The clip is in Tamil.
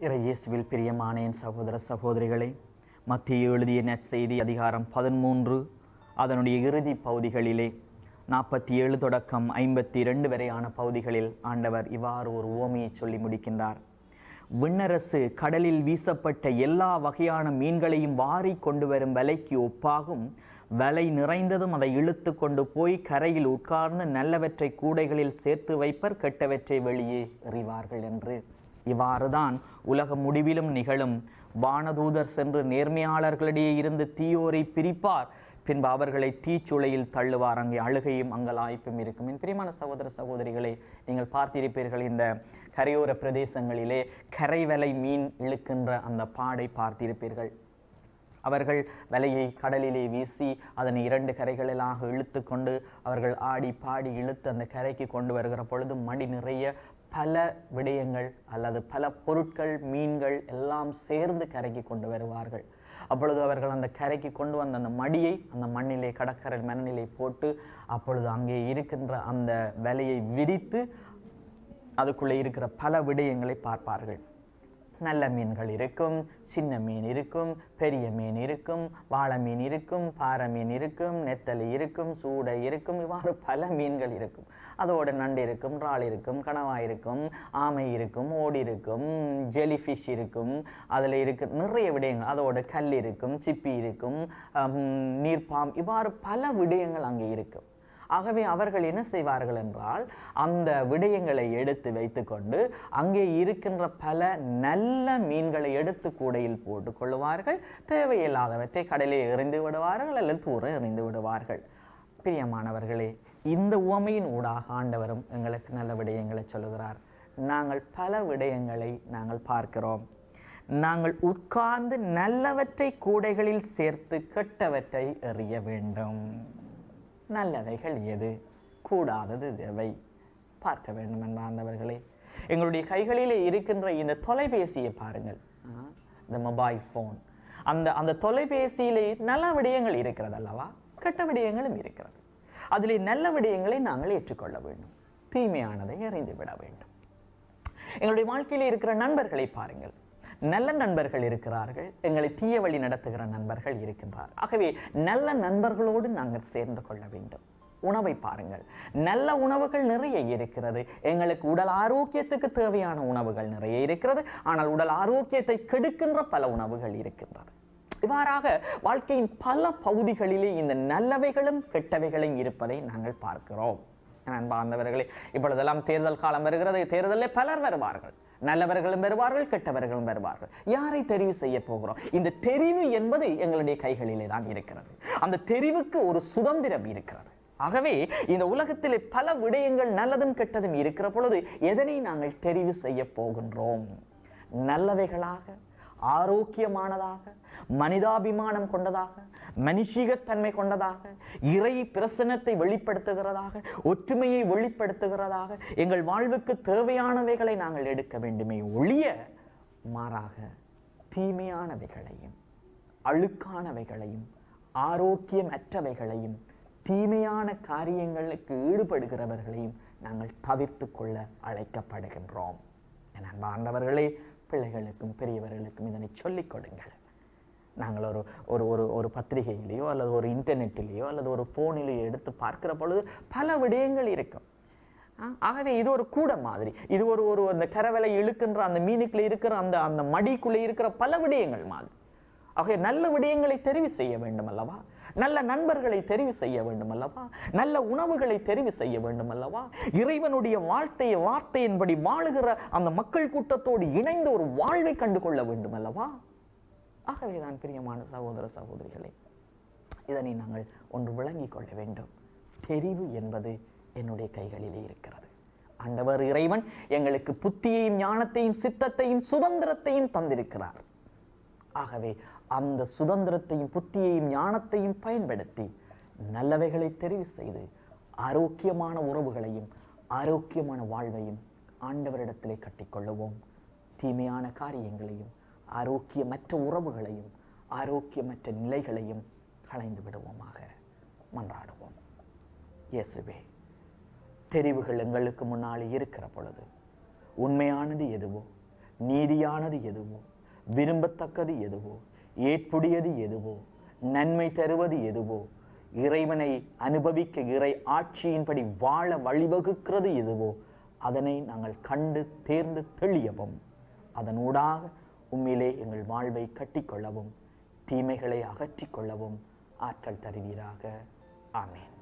இறையேசுவில் பிரியமான என் சகோதர சகோதரிகளே மத்திய எழுதிய நற்செய்தி அதிகாரம் பதிமூன்று அதனுடைய இறுதி பகுதிகளிலே நாற்பத்தி ஏழு தொடக்கம் ஐம்பத்தி இரண்டு வரையான பகுதிகளில் ஆண்டவர் இவ்வாறு ஒரு உவமையை சொல்லி முடிக்கின்றார் விண்ணரசு கடலில் வீசப்பட்ட எல்லா வகையான மீன்களையும் வாரி கொண்டு வரும் வலைக்கு ஒப்பாகும் வலை நிறைந்ததும் அதை இழுத்து கொண்டு போய் கரையில் உட்கார்ந்து நல்லவற்றை கூடைகளில் சேர்த்து வைப்பர் கெட்டவற்றை வெளியே எறிவார்கள் என்று இவ்வாறுதான் உலக முடிவிலும் நிகழும் வானதூதர் சென்று நேர்மையாளர்களிடையே இருந்து தீயோரை பிரிப்பார் பின்பு அவர்களை தீச்சுளையில் தள்ளுவார் அங்கே அழுகையும் அங்கலாய்ப்பும் இருக்கும் என் பிரியமான சகோதர சகோதரிகளே நீங்கள் பார்த்திருப்பீர்கள் இந்த கரையோர பிரதேசங்களிலே கரைவலை மீன் இழுக்கின்ற அந்த பாடை பார்த்திருப்பீர்கள் அவர்கள் வலையை கடலிலே வீசி அதனை இரண்டு கரைகளிலாக இழுத்து கொண்டு அவர்கள் ஆடி பாடி இழுத்து அந்த கரைக்கு கொண்டு வருகிற பொழுது மடி நிறைய பல விடயங்கள் அல்லது பல பொருட்கள் மீன்கள் எல்லாம் சேர்ந்து கரைக்கு கொண்டு வருவார்கள் அப்பொழுது அவர்கள் அந்த கரைக்கு கொண்டு வந்த அந்த மடியை அந்த மண்ணிலே கடற்கரை மண்ணிலே போட்டு அப்பொழுது அங்கே இருக்கின்ற அந்த வலையை விரித்து அதுக்குள்ளே இருக்கிற பல விடயங்களை பார்ப்பார்கள் நல்ல மீன்கள் இருக்கும் சின்ன மீன் இருக்கும் பெரிய மீன் இருக்கும் வாழை மீன் இருக்கும் பாறை மீன் இருக்கும் நெத்தலி இருக்கும் சூடை இருக்கும் இவ்வாறு பல மீன்கள் இருக்கும் அதோட நண்டு இருக்கும் இறால் இருக்கும் கனவா இருக்கும் ஆமை இருக்கும் ஓடி இருக்கும் ஜெலி ஃபிஷ் இருக்கும் அதில் இருக்க நிறைய விடயங்கள் அதோட கல் இருக்கும் சிப்பி இருக்கும் ஹம், நீர்ப்பாம் இவ்வாறு பல விடயங்கள் அங்கே இருக்கும் ஆகவே அவர்கள் என்ன செய்வார்கள் என்றால் அந்த விடயங்களை எடுத்து வைத்துக்கொண்டு அங்கே இருக்கின்ற பல நல்ல மீன்களை எடுத்து கூடையில் போட்டுக் கொள்ளுவார்கள் தேவையில்லாதவற்றை கடலில் எறிந்து விடுவார்கள் அல்லது தூர எறிந்து விடுவார்கள் பிரியமானவர்களே இந்த உவமையின் ஊடாக ஆண்டவரும் எங்களுக்கு நல்ல விடயங்களை சொல்லுகிறார் நாங்கள் பல விடயங்களை நாங்கள் பார்க்கிறோம் நாங்கள் உட்கார்ந்து நல்லவற்றை கூடைகளில் சேர்த்து கெட்டவற்றை எறிய வேண்டும் நல்லவைகள் எது கூடாதது எவை பார்க்க வேண்டும் என்பார்ந்தவர்களே எங்களுடைய கைகளிலே இருக்கின்ற இந்த தொலைபேசியை பாருங்கள் இந்த மொபைல் ஃபோன் அந்த அந்த தொலைபேசியிலே நல்ல விடயங்கள் இருக்கிறது அல்லவா கெட்ட விடயங்களும் இருக்கிறது அதிலே நல்ல விடயங்களை நாங்கள் ஏற்றுக்கொள்ள வேண்டும் தீமையானதை அறிந்து விட வேண்டும் எங்களுடைய வாழ்க்கையில் இருக்கிற நண்பர்களை பாருங்கள் நல்ல நண்பர்கள் இருக்கிறார்கள் எங்களை தீய வழி நடத்துகிற நண்பர்கள் இருக்கின்றார் ஆகவே நல்ல நண்பர்களோடு நாங்கள் சேர்ந்து கொள்ள வேண்டும் உணவை பாருங்கள் நல்ல உணவுகள் நிறைய இருக்கிறது எங்களுக்கு உடல் ஆரோக்கியத்துக்கு தேவையான உணவுகள் நிறைய இருக்கிறது ஆனால் உடல் ஆரோக்கியத்தை கெடுக்கின்ற பல உணவுகள் இருக்கின்றது இவ்வாறாக வாழ்க்கையின் பல பகுதிகளிலே இந்த நல்லவைகளும் கெட்டவைகளும் இருப்பதை நாங்கள் பார்க்கிறோம் அன்பார்ந்தவர்களே இப்பொழுதெல்லாம் தேர்தல் காலம் வருகிறது தேர்தலில் பலர் வருவார்கள் நல்லவர்களும் வருவார்கள் கெட்டவர்களும் வருவார்கள் யாரை தெரிவு செய்ய போகிறோம் இந்த தெரிவு என்பது எங்களுடைய கைகளிலே தான் இருக்கிறது அந்த தெரிவுக்கு ஒரு சுதந்திரம் இருக்கிறது ஆகவே இந்த உலகத்திலே பல விடயங்கள் நல்லதும் கெட்டதும் இருக்கிற பொழுது எதனை நாங்கள் தெரிவு செய்ய போகின்றோம் நல்லவைகளாக ஆரோக்கியமானதாக மனிதாபிமானம் கொண்டதாக மனுஷீகத்தன்மை கொண்டதாக இறை பிரசனத்தை வெளிப்படுத்துகிறதாக ஒற்றுமையை வெளிப்படுத்துகிறதாக எங்கள் வாழ்வுக்கு தேவையானவைகளை நாங்கள் எடுக்க வேண்டுமே ஒழிய மாறாக தீமையானவைகளையும் அழுக்கானவைகளையும் ஆரோக்கியமற்றவைகளையும் தீமையான காரியங்களுக்கு ஈடுபடுகிறவர்களையும் நாங்கள் தவிர்த்து கொள்ள அழைக்கப்படுகின்றோம் என் அன்பார்ந்தவர்களே பிள்ளைகளுக்கும் பெரியவர்களுக்கும் இதனை சொல்லிக் கொடுங்கள் நாங்கள் ஒரு ஒரு ஒரு ஒரு பத்திரிகையிலேயோ அல்லது ஒரு இன்டர்நெட்டிலேயோ அல்லது ஒரு ஃபோனிலேயோ எடுத்து பார்க்கிற பொழுது பல விடயங்கள் இருக்கும் ஆ, ஆகவே இது ஒரு கூட மாதிரி இது ஒரு ஒரு அந்த கரவலை இழுக்கின்ற அந்த மீனுக்குள்ள இருக்கிற அந்த அந்த மடிக்குள்ளே இருக்கிற பல விடயங்கள் மாதிரி ஆகவே நல்ல விடயங்களை தெரிவு செய்ய வேண்டும் அல்லவா நல்ல நண்பர்களை தெரிவு செய்ய வேண்டும் அல்லவா நல்ல உணவுகளை தெரிவு செய்ய வேண்டும் அல்லவா இறைவனுடைய வாழ்த்தையை வார்த்தையின்படி வாழுகிற அந்த மக்கள் கூட்டத்தோடு இணைந்து ஒரு வாழ்வை கண்டு கொள்ள வேண்டும் அல்லவா ஆகவே தான் பிரியமான சகோதர சகோதரிகளே இதனை நாங்கள் ஒன்று விளங்கிக் கொள்ள வேண்டும் தெரிவு என்பது என்னுடைய கைகளிலே இருக்கிறது ஆண்டவர் இறைவன் எங்களுக்கு புத்தியையும் ஞானத்தையும் சித்தத்தையும் சுதந்திரத்தையும் தந்திருக்கிறார் ஆகவே அந்த சுதந்திரத்தையும் புத்தியையும் ஞானத்தையும் பயன்படுத்தி நல்லவைகளை தெரிவு செய்து ஆரோக்கியமான உறவுகளையும் ஆரோக்கியமான வாழ்வையும் ஆண்டவரிடத்திலே கட்டிக்கொள்ளுவோம் தீமையான காரியங்களையும் ஆரோக்கியமற்ற உறவுகளையும் ஆரோக்கியமற்ற நிலைகளையும் களைந்து விடுவோமாக மன்றாடுவோம் இயேசுவே தெரிவுகள் எங்களுக்கு முன்னால் இருக்கிற பொழுது உண்மையானது எதுவோ நீதியானது எதுவோ விரும்பத்தக்கது எதுவோ ஏற்புடையது எதுவோ நன்மை தருவது எதுவோ இறைவனை அனுபவிக்க இறை ஆட்சியின்படி வாழ வழிவகுக்கிறது எதுவோ அதனை நாங்கள் கண்டு தேர்ந்து தெளியவும் அதனூடாக உண்மையிலே எங்கள் வாழ்வை கட்டிக்கொள்ளவும் தீமைகளை அகற்றிக் கொள்ளவும் ஆற்றல் தருவீராக ஆமென்